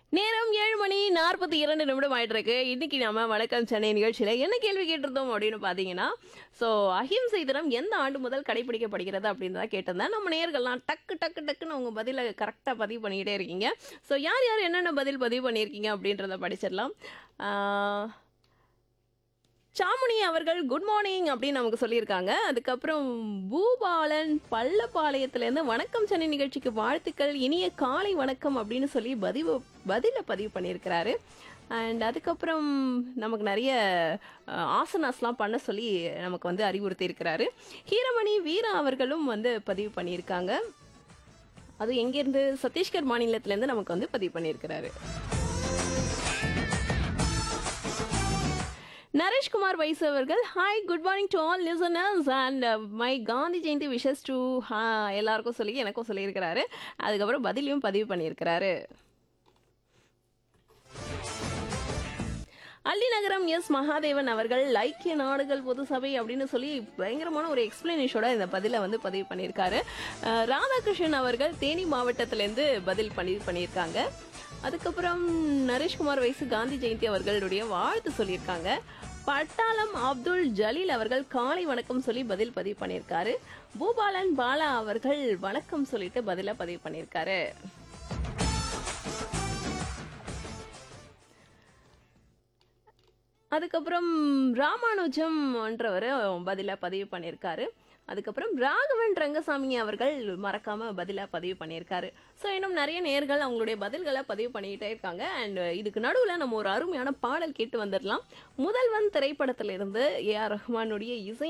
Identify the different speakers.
Speaker 1: நேரம் ஏழு மணி நாற்பத்தி இரண்டு நிமிடம் ஆயிட்டு இருக்கு இன்னைக்கு நாம வணக்கம் சென்னை நிகழ்ச்சியில என்ன கேள்வி கேட்டிருந்தோம் அப்படின்னு பாத்தீங்கன்னா ஸோ அஹிம்சை தினம் எந்த ஆண்டு முதல் கடைபிடிக்கப்படுகிறது அப்படின்னு தான் கேட்டிருந்தேன் நம்ம நேர்கள்லாம் டக்கு டக்கு டக்குன்னு அவங்க பதில கரெக்டாக பதிவு பண்ணிக்கிட்டே இருக்கீங்க ஸோ யார் யார் என்னென்ன பதில் பதிவு பண்ணியிருக்கீங்க அப்படின்றத படிச்சிடலாம் ஆஹ், சாமுனி அவர்கள் குட் மார்னிங் அப்படின்னு நமக்கு சொல்லியிருக்காங்க அதுக்கப்புறம் பூபாலன் பள்ளப்பாளையத்துலேருந்து வணக்கம் சென்னை நிகழ்ச்சிக்கு வாழ்த்துக்கள் இனிய காலை வணக்கம் அப்படின்னு சொல்லி பதிவு பதில பதிவு பண்ணியிருக்கிறாரு அண்ட் அதுக்கப்புறம் நமக்கு நிறைய அஹ், ஆசனாஸ்லாம் பண்ண சொல்லி நமக்கு வந்து அறிவுறுத்தி இருக்கிறாரு ஹீரமணி வீரா அவர்களும் வந்து பதிவு பண்ணியிருக்காங்க அது எங்கேருந்து சத்தீஸ்கர் மாநிலத்திலேருந்து நமக்கு வந்து பதிவு பண்ணியிருக்கிறாரு நரேஷ்குமார் வைஸ் அவர்கள் hi good morning to all listeners and my Gandhi Jayanti wishes to எல்லாருக்கும் சொல்லி எனக்கும் சொல்லியிருக்கிறாரு அதுக்கப்புறம் பதிலையும் பதிவு பண்ணியிருக்கிறாரு அள்ளிநகரம் எஸ் மகாதேவன் அவர்கள் ஐக்கிய நாடுகள் பொது சபை அப்படின்னு சொல்லி பயங்கரமான ஒரு எக்ஸ்பிளனேஷனோட இந்த பதிலை வந்து பதிவு பண்ணியிருக்காரு அஹ், ராதாகிருஷ்ணன் அவர்கள் தேனி மாவட்டத்திலேருந்து பதில் பதிவு பண்ணியிருக்காங்க அதுக்கப்புறம் நரேஷ்குமார் வயசு காந்தி ஜெயந்தி அவர்களுடைய வாழ்த்து சொல்லியிருக்காங்க பட்டாளம் அப்துல் ஜலீல் அவர்கள் காலை வணக்கம் சொல்லி பதில் பதிவு பண்ணியிருக்காரு பூபாலன் பாலா அவர்கள் வணக்கம் சொல்லிட்டு பதில பதிவு பண்ணியிருக்காரு அதுக்கப்புறம் ராமானுஜம் என்றவர் பதில பதிவு பண்ணியிருக்காரு அதுக்கப்புறம் ராகவன் ரங்கசாமி அவர்கள் மறக்காம பதிலா பதிவு பண்ணியிருக்காரு ஸோ இன்னும் நிறைய நேர்கள் அவங்களுடைய பதில்களை பதிவு பண்ணிக்கிட்டே இருக்காங்க அண்ட் இதுக்கு நடுவில் நம்ம ஒரு அருமையான பாடல் கேட்டு வந்துடலாம் முதல்வன் திரைப்படத்திலிருந்து ஏ ஆர் ரஹ்மானுடைய இசை